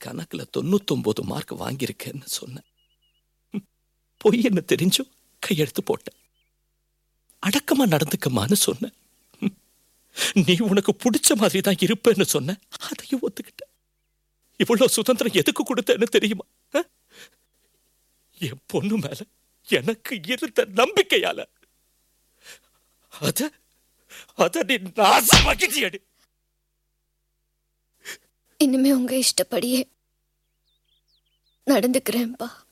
கணக்குல தொண்ணூத்தொன்பது மார்க் வாங்கியிருக்கேன்னு சொன்னேன் ம், பொய்ன்னு தெரிஞ்சும் கையெழுத்து போட்டேன் அடக்கமா நடந்துக்கமான்னு சொன்னேன் ம், நீ உனக்கு பிடிச்ச மாதிரி தான் இருப்பேன்னு சொன்ன அதையும் ஒத்துக்கிட்ட இவ்வளவு சுதந்திரம் எதுக்கு கொடுத்தேன்னு தெரியுமா ஆ? என் பொண்ணு மேல எனக்கு இருந்த நம்பிக்கையால அத அத நீ நாசமாக்கிட்டியடி இனிமே உங்க இஷ்டப்படியே நடந்துக்கிறேன்ப்பா